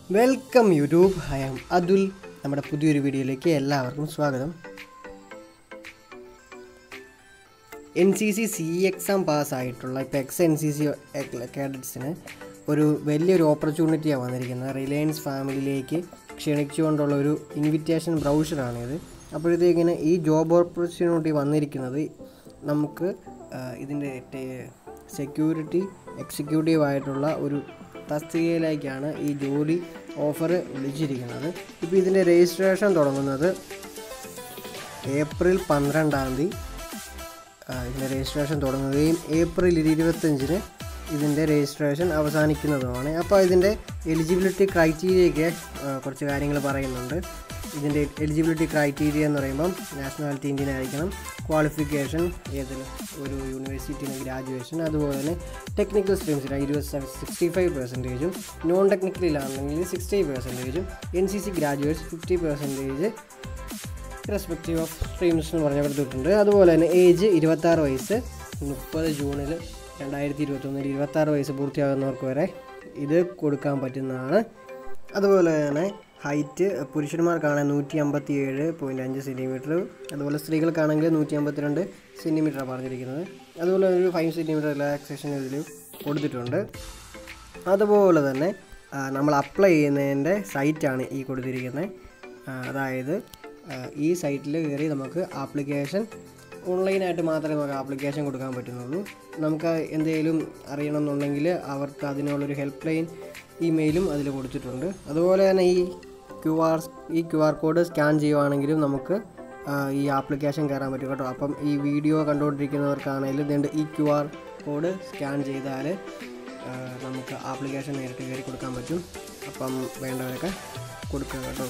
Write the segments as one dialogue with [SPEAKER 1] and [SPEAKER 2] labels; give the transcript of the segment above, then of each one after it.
[SPEAKER 1] welcome YouTube I am Atul നമ്മുടെ പുതിയൊരു വീഡിയോയിലേക്ക് എല്ലാവർക്കും സ്വാഗതം N C C C exam പാസ്സായിട്ടുള്ള ഇപ്പോൾ എക്സ് എൻ സി സി കാഡറ്റ്സിന് ഒരു വലിയൊരു ഓപ്പർച്യൂണിറ്റിയാണ് വന്നിരിക്കുന്നത് റിലയൻസ് ഫാമിലിയിലേക്ക് ക്ഷണിച്ചുകൊണ്ടുള്ള ഒരു ഇൻവിറ്റേഷൻ ബ്രൗഷറാണിത് അപ്പോഴത്തേക്കിന് ഈ ജോബ് ഓപ്പർച്യൂണിറ്റി വന്നിരിക്കുന്നത് നമുക്ക് ആ, ഇതിൻ്റെ സെക്യൂരിറ്റി എക്സിക്യൂട്ടീവ് ആയിട്ടുള്ള ഒരു തസ്തികയിലേക്കാണ് ഈ ജോലി ഓഫർ വിളിച്ചിരിക്കുന്നത് ഇപ്പോൾ ഇതിൻ്റെ രജിസ്ട്രേഷൻ തുടങ്ങുന്നത് ഏപ്രിൽ പന്ത്രണ്ടാം തീയതി ആ, ഇതിൻ്റെ രജിസ്ട്രേഷൻ തുടങ്ങുകയും ഏപ്രിൽ ഇരുപത്തഞ്ചിന് ഇതിൻ്റെ രജിസ്ട്രേഷൻ അവസാനിക്കുന്നതുമാണ് അപ്പോൾ ഇതിൻ്റെ എലിജിബിലിറ്റി ക്രൈറ്റീരിയയൊക്കെ ആ, കുറച്ച് കാര്യങ്ങൾ പറയുന്നുണ്ട് ഇതിൻ്റെ എലിജിബിലിറ്റി ക്രൈറ്റീരിയ എന്ന് പറയുമ്പം നാഷണാലിറ്റി ഇന്ത്യൻ ആയിരിക്കണം ക്വാളിഫിക്കേഷൻ ഏതിൽ ഒരു യൂണിവേഴ്സിറ്റിയിൽ ഗ്രാജുവേഷൻ അതുപോലെ തന്നെ ടെക്നിക്കൽ സ്ട്രീംസിൽ ഇരുപത് സിക്സ്റ്റി ഫൈവ് പെർസെൻറ്റേജും നോൺ ടെക്നിക്കലിലാണെങ്കിൽ സിക്സ്റ്റി പെർസെൻറ്റേജും N C C graduates fifty percentage respective of streams എന്ന് പറഞ്ഞ കൊടുത്തിട്ടുണ്ട് അതുപോലെ തന്നെ ഏജ് ഇരുപത്താറ് വയസ്സ് മുപ്പത് ജൂണിൽ രണ്ടായിരത്തി ഇരുപത്തൊന്നിൽ ഇരുപത്താറ് വയസ്സ് പൂർത്തിയാകുന്നവർക്ക് വരെ ഇത് കൊടുക്കാൻ പറ്റുന്നതാണ് അതുപോലെ തന്നെ ഹൈറ്റ് പുരുഷന്മാർക്കാണ് നൂറ്റി അമ്പത്തി ഏഴ് പോയിൻറ്റ് അഞ്ച് സെൻറ്റിമീറ്റർ അതുപോലെ സ്ത്രീകൾക്കാണെങ്കിൽ നൂറ്റി അമ്പത്തിരണ്ട് സെൻറ്റിമീറ്ററാണ് പറഞ്ഞിരിക്കുന്നത് അതുപോലെ ഒരു ഫൈവ് സെൻറ്റിമീറ്റർ റിലാക്സേഷൻ ഇതിൽ കൊടുത്തിട്ടുണ്ട് അതുപോലെ തന്നെ ആ, നമ്മൾ അപ്ലൈ ചെയ്യുന്നതിൻ്റെ സൈറ്റാണ് ഈ കൊടുത്തിരിക്കുന്നത് ആ, അതായത് ആ, ഈ സൈറ്റിൽ കയറി നമുക്ക് ആപ്ലിക്കേഷൻ ഓൺലൈനായിട്ട് മാത്രമേ നമുക്ക് ആപ്ലിക്കേഷൻ കൊടുക്കാൻ പറ്റുന്നുള്ളൂ നമുക്ക് എന്തെങ്കിലും അറിയണമെന്നുണ്ടെങ്കിൽ അവർക്ക് അതിനുള്ളൊരു ഹെൽപ്പ് ലൈൻ ഇമെയിലും അതിൽ കൊടുത്തിട്ടുണ്ട് അതുപോലെ തന്നെ ഈ ക്യു ആർ ഈ ക്യു ആർ കോഡ് സ്കാൻ ചെയ്യുവാണെങ്കിലും നമുക്ക് ആ, ഈ ആപ്ലിക്കേഷൻ കയറാൻ പറ്റും കേട്ടോ അപ്പം ഈ വീഡിയോ കണ്ടുകൊണ്ടിരിക്കുന്നവർക്കാണെങ്കിലും ഇതുണ്ട് ഈ ക്യു ആർ കോഡ് സ്കാൻ ചെയ്താൽ ആ, നമുക്ക് ആപ്ലിക്കേഷൻ നേരിട്ട് കയറി കൊടുക്കാൻ പറ്റും അപ്പം വേണ്ടവരൊക്കെ കൊടുക്കുക കേട്ടോ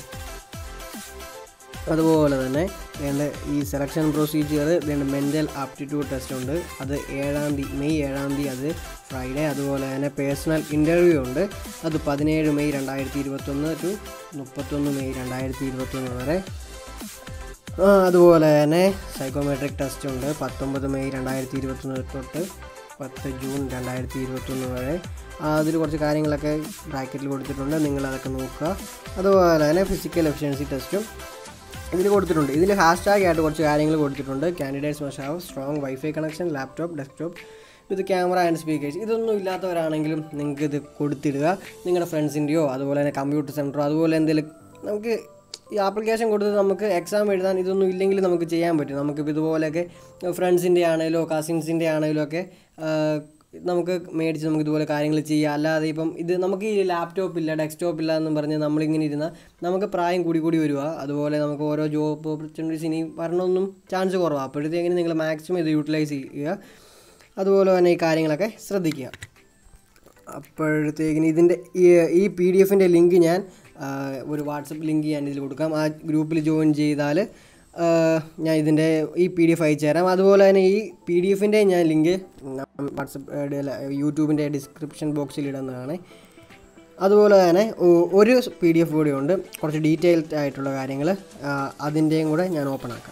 [SPEAKER 1] അതുപോലെ തന്നെ വേണ്ട ഈ സെലക്ഷൻ പ്രൊസീജിയർ വേണ്ട മെൻ്റൽ ആപ്റ്റിറ്റ്യൂഡ് ടെസ്റ്റ് ഉണ്ട് അത് ഏഴാം തീയതി മെയ് ഏഴാം തീയതി അത് ഫ്രൈഡേ അതുപോലെ തന്നെ പേഴ്സണൽ ഇൻ്റർവ്യൂ ഉണ്ട് അത് പതിനേഴ് മെയ് രണ്ടായിരത്തി ഇരുപത്തൊന്ന് ടു മുപ്പത്തൊന്ന് മെയ് രണ്ടായിരത്തി ഇരുപത്തൊന്ന് വരെ ആ, അതുപോലെ തന്നെ സൈക്കോമെട്രിക് ടെസ്റ്റ് ഉണ്ട് പത്തൊമ്പത് മെയ് രണ്ടായിരത്തി ഇരുപത്തൊന്ന് തൊട്ട് പത്ത് ജൂൺ രണ്ടായിരത്തി ഇരുപത്തൊന്ന് വരെ ആ, അതിൽ കുറച്ച് കാര്യങ്ങളൊക്കെ ബ്രാക്കറ്റിൽ കൊടുത്തിട്ടുണ്ട് നിങ്ങളതൊക്കെ നോക്കുക അതുപോലെ തന്നെ ഫിസിക്കൽ എഫിഷ്യൻസി ടെസ്റ്റും ഇതിൽ കൊടുത്തിട്ടുണ്ട് ഇതിൽ ഹാഷ്ടാഗ് ആയിട്ട് കുറച്ച് കാര്യങ്ങൾ കൊടുത്തിട്ടുണ്ട് candidates must have strong wifi connection laptop desktop ഇത് ക്യാമറ ആൻഡ് സ്പീക്കേഴ്സ് ഇതൊന്നും ഇല്ലാത്തവരാണെങ്കിലും നിങ്ങൾക്ക് ഇത് കൊടുത്തിടുക നിങ്ങളുടെ ഫ്രണ്ട്സിൻ്റെയോ അതുപോലെ തന്നെ കമ്പ്യൂട്ടർ സെൻറ്ററോ അതുപോലെ എന്തെങ്കിലും നമുക്ക് ഈ ആപ്ലിക്കേഷൻ കൊടുത്ത് നമുക്ക് എക്സാം എഴുതാൻ ഇതൊന്നും ഇല്ലെങ്കിൽ നമുക്ക് ചെയ്യാൻ പറ്റും നമുക്കിപ്പോൾ ഇതുപോലെയൊക്കെ ഫ്രണ്ട്സിൻ്റെ ആണെങ്കിലോ കസിൻസിൻ്റെ ആണെങ്കിലോ ഒക്കെ ആ, നമുക്ക് മേടിച്ച് നമുക്ക് ഇതുപോലെ കാര്യങ്ങൾ ചെയ്യാം അല്ലാതെ ഇപ്പം ഇത് നമുക്ക് ഈ ലാപ്ടോപ്പ് ഇല്ല ഡെസ്ക്ടോപ്പ് ഇല്ല എന്നും പറഞ്ഞ് നമ്മളിങ്ങനെ ഇരുന്നാൽ നമുക്ക് പ്രായം കൂടി കൂടി വരിക അതുപോലെ നമുക്ക് ഓരോ ജോബ് ഓപ്പർച്യൂണിറ്റീസ് ഇനി വരണമെന്നും ചാൻസ് കുറവാണ് അപ്പോഴത്തേക്കിനും നിങ്ങൾ മാക്സിമം ഇത് യൂട്ടിലൈസ് ചെയ്യുക അതുപോലെ തന്നെ ഈ കാര്യങ്ങളൊക്കെ ശ്രദ്ധിക്കുക അപ്പോഴത്തേക്കിന് ഇതിൻ്റെ ഈ ഈ പി ഡി എഫിൻ്റെ ലിങ്ക് ഞാൻ ആ, ഒരു വാട്സപ്പ് ലിങ്ക് ഞാൻ ഇതിൽ കൊടുക്കാം ആ ഗ്രൂപ്പിൽ ജോയിൻ ചെയ്താൽ ആ, ഞാൻ ഇതിൻ്റെ ഈ പി ഡി എഫ് അയച്ചു തരാം അതുപോലെ തന്നെ ഈ പി ഡി എഫിൻ്റെ ഞാൻ ലിങ്ക് വാട്സപ്പ് യൂട്യൂബിൻ്റെ ഡിസ്ക്രിപ്ഷൻ ബോക്സിൽ ഇടുന്നതാണ് അതുപോലെ തന്നെ ഒ- ഒരു പി ഡി എഫ് കൂടി ഉണ്ട് കുറച്ച് ഡീറ്റെയിൽഡ് ആയിട്ടുള്ള കാര്യങ്ങൾ അതിൻ്റെയും കൂടെ ഞാൻ ഓപ്പൺ ആക്കാം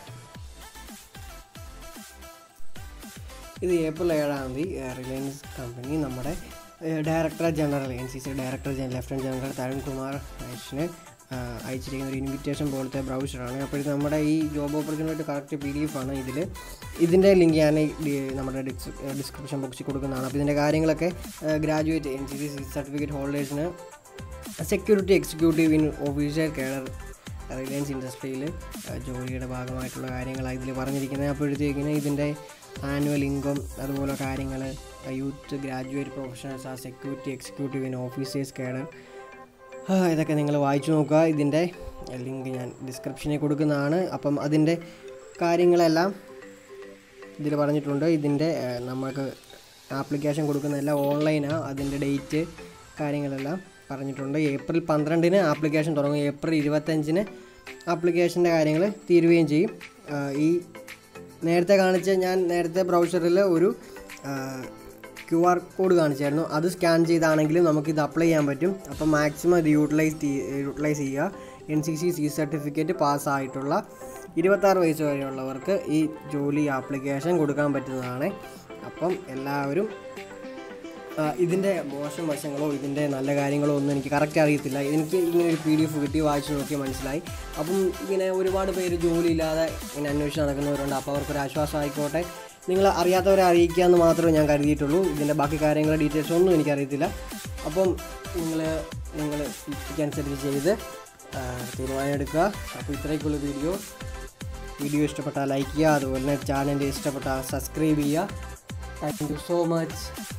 [SPEAKER 1] ഇത് ഏപ്രിൽ ഏഴാം തീയതി റിലയൻസ് കമ്പനി നമ്മുടെ director general N C C director general lieutenant general Tarun Kumar ഐഷിന് അയച്ചിരിക്കുന്ന ഒരു ഇൻവിറ്റേഷൻ പോലത്തെ ബ്രൗഷറാണ് അപ്പോഴത്തെ നമ്മുടെ ഈ job opportunity correct P D F ആണ് ഇതിൽ ഇതിൻ്റെ ലിങ്ക് ഞാൻ ഈ ഡി- നമ്മുടെ ഡിസ്ക്രിപ്ഷൻ ബോക്സിൽ കൊടുക്കുന്നതാണ് അപ്പോൾ ഇതിൻ്റെ കാര്യങ്ങളൊക്കെ graduate N C C certificate ഹോൾഡേഴ്സിന് security executive in officer cadre Reliance ഇൻഡസ്ട്രിയിൽ ജോലിയുടെ ഭാഗമായിട്ടുള്ള കാര്യങ്ങളാണ് ഇതിൽ പറഞ്ഞിരിക്കുന്നത് അപ്പോഴത്തേക്കിന് ഇതിൻ്റെ ആനുവൽ ഇൻകം അതുപോലെ കാര്യങ്ങൾ യൂത്ത് ഗ്രാജുവേറ്റ് പ്രൊഫഷണൽസ് ആ security executive in officers cadre ഇതൊക്കെ നിങ്ങൾ വായിച്ചു നോക്കുക ഇതിൻ്റെ ലിങ്ക് ഞാൻ ഡിസ്ക്രിപ്ഷനിൽ കൊടുക്കുന്നതാണ് അപ്പം അതിൻ്റെ കാര്യങ്ങളെല്ലാം ഇതിൽ പറഞ്ഞിട്ടുണ്ട് ഇതിൻ്റെ ഏഹ്, നമുക്ക് ആപ്ലിക്കേഷൻ കൊടുക്കുന്നതെല്ലാം ഓൺലൈനാണ് അതിൻ്റെ ഡേറ്റ് കാര്യങ്ങളെല്ലാം പറഞ്ഞിട്ടുണ്ട് ഏപ്രിൽ പന്ത്രണ്ടിന് ആപ്ലിക്കേഷൻ തുടങ്ങും ഏപ്രിൽ ഇരുപത്തഞ്ചിന് ആപ്ലിക്കേഷൻ്റെ കാര്യങ്ങൾ തീരുകയും ചെയ്യും ആഹ്, ഈ നേരത്തെ കാണിച്ച ഞാൻ നേരത്തെ ബ്രൗസറിൽ ഒരു ക്യു ആർ കോഡ് കാണിച്ചായിരുന്നു അത് സ്കാൻ ചെയ്താണെങ്കിലും നമുക്കിത് അപ്ലൈ ചെയ്യാൻ പറ്റും അപ്പോൾ മാക്സിമം ഇത് യൂട്ടിലൈസ് യൂട്ടിലൈസ് ചെയ്യുക N C C C certificate പാസ്സായിട്ടുള്ള ഇരുപത്താറ് വയസ്സ് വരെയുള്ളവർക്ക് ഈ ജോലി ആപ്ലിക്കേഷൻ കൊടുക്കാൻ പറ്റുന്നതാണ് അപ്പം എല്ലാവരും ആ, ഇതിൻ്റെ മോശം വശങ്ങളോ ഇതിൻ്റെ നല്ല കാര്യങ്ങളോ ഒന്നും എനിക്ക് കറക്റ്റ് അറിയത്തില്ല എനിക്ക് ഇങ്ങനെ ഒരു പി ഡി എഫ് കിട്ടി വായിച്ച് നോക്കി മനസ്സിലായി അപ്പം ഇങ്ങനെ ഒരുപാട് പേര് ജോലിയില്ലാതെ ഇങ്ങനെ അന്വേഷിച്ച് നടക്കുന്നവരുണ്ട് അപ്പോൾ അവർക്കൊരു ആശ്വാസം ആയിക്കോട്ടെ നിങ്ങൾ അറിയാത്തവരെ അറിയിക്കുക എന്ന് മാത്രമേ ഞാൻ കരുതിയിട്ടുള്ളൂ ഇതിൻ്റെ ബാക്കി കാര്യങ്ങളുടെ ഡീറ്റെയിൽസ് ഒന്നും എനിക്കറിയത്തില്ല അപ്പം നിങ്ങൾ നിങ്ങൾ അനുസരിച്ച് ചെയ്ത് ആ, തീരുമാനം എടുക്കുക അപ്പോൾ ഇത്രയൊക്കെയുള്ള വീഡിയോ വീഡിയോ ഇഷ്ടപ്പെട്ടാൽ ലൈക്ക് ചെയ്യുക അതുപോലെ തന്നെ ചാനൽ ഇഷ്ടപ്പെട്ടാൽ സബ്സ്ക്രൈബ് ചെയ്യുക താങ്ക് യു സോ മച്ച്